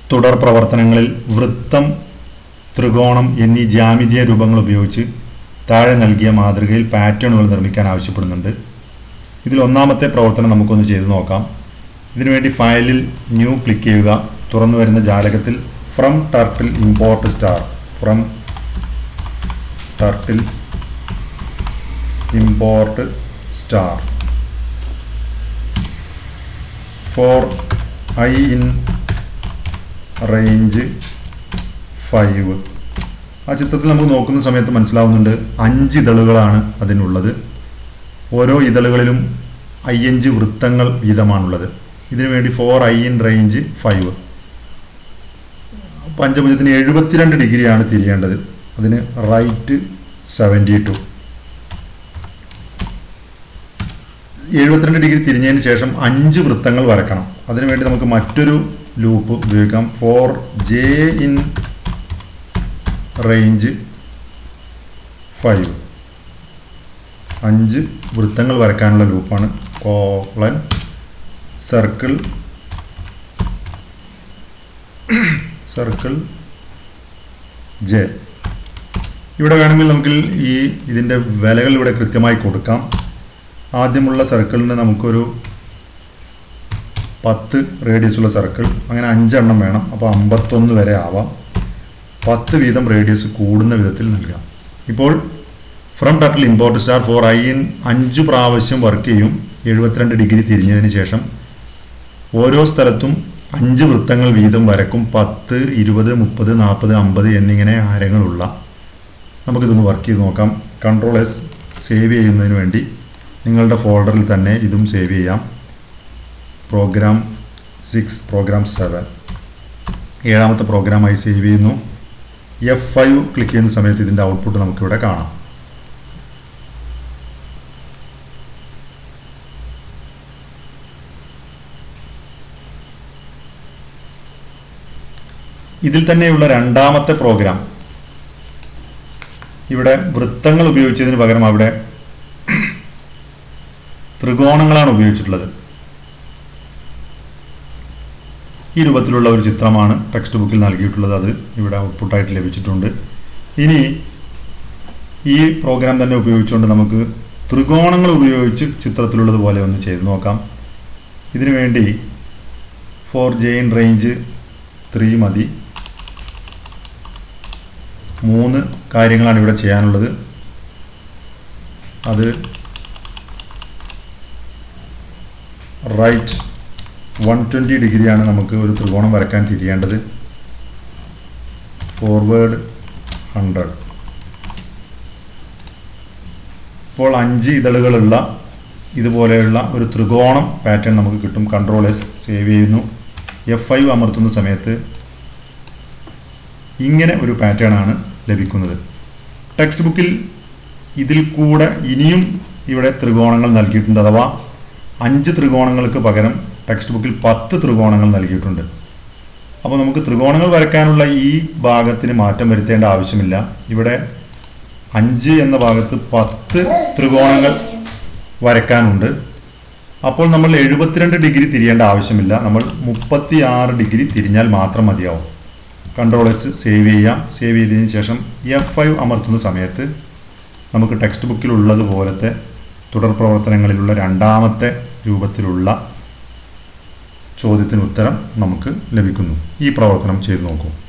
തുടർ പ്രവർത്തനങ്ങളിൽ വൃത്തം ത്രികോണം എന്നീ ജ്യാമിതീയ രൂപങ്ങൾ ഉപയോഗിച്ച് താഴെ നൽകിയ മാതൃകയിൽ പാറ്റേണുകൾ നിർമ്മിക്കാൻ ആവശ്യപ്പെടുന്നുണ്ട് ഇതിൽ ഒന്നാമത്തെ പ്രവർത്തനം നമുക്കൊന്ന് ചെയ്തു നോക്കാം ഇതിനുവേണ്ടി ഫയലിൽ ന്യൂ ക്ലിക്ക് ചെയ്യുക തുറന്നു വരുന്ന ജാലകത്തിൽ from turtle import star from turtle import star for i in range five ആ ചിത്രത്തിൽ നമുക്ക് നോക്കുന്ന സമയത്ത് മനസ്സിലാവുന്നുണ്ട് അഞ്ച് ഇതളുകളാണ് അതിനുള്ളത് ഓരോ ഇതളുകളിലും അയ്യഞ്ച് വൃത്തങ്ങൾ വീതമാണുള്ളത് ഇതിനു വേണ്ടി for i in range five പഞ്ചഭുജത്തിന് എഴുപത്തിരണ്ട് ഡിഗ്രിയാണ് തിരിയേണ്ടത് അതിന് റൈറ്റ് സെവൻറ്റി ടു എഴുപത്തിരണ്ട് ഡിഗ്രി തിരിഞ്ഞതിന് ശേഷം അഞ്ച് വൃത്തങ്ങൾ വരക്കണം അതിനുവേണ്ടി നമുക്ക് മറ്റൊരു ലൂപ്പ് ഉപയോഗിക്കാം for j in range five അഞ്ച് വൃത്തങ്ങൾ വരയ്ക്കാനുള്ള ലൂപ്പാണ് കോളൻ സർക്കിൾ സർക്കിൾ ജെ ഇവിടെ വേണമെങ്കിൽ നമുക്ക് ഈ ഇതിൻ്റെ വിലകൾ ഇവിടെ കൃത്യമായി കൊടുക്കാം ആദ്യമുള്ള സർക്കിളിന് നമുക്കൊരു പത്ത് റേഡിയസ് ഉള്ള സർക്കിൾ അങ്ങനെ അഞ്ചെണ്ണം വേണം അപ്പോൾ അമ്പത്തൊന്ന് വരെ ആവാം പത്ത് വീതം റേഡിയസ് കൂടുന്ന വിധത്തിൽ നൽകാം ഇപ്പോൾ from turtle import star for i in അഞ്ച് പ്രാവശ്യം വർക്ക് ചെയ്യും എഴുപത്തിരണ്ട് ഡിഗ്രി തിരിഞ്ഞതിന് ശേഷം ഓരോ സ്ഥലത്തും അഞ്ച് വൃത്തങ്ങൾ വീതം വരക്കും പത്ത് ഇരുപത് മുപ്പത് നാൽപ്പത് അമ്പത് എന്നിങ്ങനെ ആരങ്ങളുള്ള നമുക്കിതൊന്ന് വർക്ക് ചെയ്ത് നോക്കാം കൺട്രോൾ എസ് സേവ് ചെയ്യുന്നതിന് വേണ്ടി നിങ്ങളുടെ ഫോൾഡറിൽ തന്നെ ഇതും സേവ് ചെയ്യാം പ്രോഗ്രാം സിക്സ് പ്രോഗ്രാം സെവൻ ഏഴാമത്തെ പ്രോഗ്രാമായി സേവ് ചെയ്യുന്നു എഫ് ഫൈവ് ക്ലിക്ക് ചെയ്യുന്ന സമയത്ത് ഇതിൻ്റെ ഔട്ട്പുട്ട് നമുക്കിവിടെ കാണാം ഇതിൽ തന്നെയുള്ള രണ്ടാമത്തെ പ്രോഗ്രാം ഇവിടെ വൃത്തങ്ങൾ ഉപയോഗിച്ചതിന് പകരം അവിടെ ത്രികോണങ്ങളാണ് ഉപയോഗിച്ചിട്ടുള്ളത് ഈ രൂപത്തിലുള്ള ഒരു ചിത്രമാണ് ടെക്സ്റ്റ് ബുക്കിൽ നൽകിയിട്ടുള്ളത് അത് ഇവിടെ ഔട്ട്പുട്ടായിട്ട് ലഭിച്ചിട്ടുണ്ട് ഇനി ഈ പ്രോഗ്രാം തന്നെ ഉപയോഗിച്ചുകൊണ്ട് നമുക്ക് ത്രികോണങ്ങൾ ഉപയോഗിച്ച് ചിത്രത്തിലുള്ളത് പോലെ ഒന്ന് ചെയ്തു നോക്കാം ഇതിനു വേണ്ടി ഫോർ ജെയിൻ റേഞ്ച് ത്രീ മതി മൂന്ന് കാര്യങ്ങളാണ് ഇവിടെ ചെയ്യാനുള്ളത് അത് റൈറ്റ് വൺ ട്വൻറ്റി ഡിഗ്രിയാണ് നമുക്ക് ഒരു ത്രികോണം വരയ്ക്കാൻ തിരിയേണ്ടത് ഫോർവേഡ് ഹൺഡ്രഡ് ഇപ്പോൾ അഞ്ച് ഇതളുകളുള്ള ഇതുപോലെയുള്ള ഒരു ത്രികോണം പാറ്റേൺ നമുക്ക് കിട്ടും കൺട്രോൾ എസ് സേവ് ചെയ്യുന്നു എഫ് ഫൈവ് അമർത്തുന്ന സമയത്ത് ഇങ്ങനെ ഒരു പാറ്റേൺ ആണ് ലഭിക്കുന്നത് ടെക്സ്റ്റ് ബുക്കിൽ ഇതിൽ കൂടെ ഇനിയും ഇവിടെ ത്രികോണങ്ങൾ നൽകിയിട്ടുണ്ട് അഥവാ അഞ്ച് ത്രികോണങ്ങൾക്ക് പകരം ടെക്സ്റ്റ് ബുക്കിൽ പത്ത് ത്രികോണങ്ങൾ നൽകിയിട്ടുണ്ട് അപ്പോൾ നമുക്ക് ത്രികോണങ്ങൾ വരയ്ക്കാനുള്ള ഈ ഭാഗത്തിന് മാറ്റം വരുത്തേണ്ട ആവശ്യമില്ല ഇവിടെ അഞ്ച് എന്ന ഭാഗത്ത് പത്ത് ത്രികോണങ്ങൾ വരയ്ക്കാനുണ്ട് അപ്പോൾ നമ്മൾ എഴുപത്തിരണ്ട് ഡിഗ്രി തിരിയേണ്ട ആവശ്യമില്ല നമ്മൾ മുപ്പത്തി ആറ് ഡിഗ്രി തിരിഞ്ഞാൽ മാത്രം മതിയാവും കൺട്രോൾ എസ് സേവ് ചെയ്യാം സേവ് ചെയ്തതിന് ശേഷം എഫ് ഫൈവ് അമർത്തുന്ന സമയത്ത് നമുക്ക് ടെക്സ്റ്റ് ബുക്കിലുള്ളതുപോലത്തെ തുടർ പ്രവർത്തനങ്ങളിലുള്ള രണ്ടാമത്തെ രൂപത്തിലുള്ള ചോദ്യത്തിന് ഉത്തരം നമുക്ക് ലഭിക്കുന്നു ഈ പ്രവർത്തനം ചെയ്തു നോക്കൂ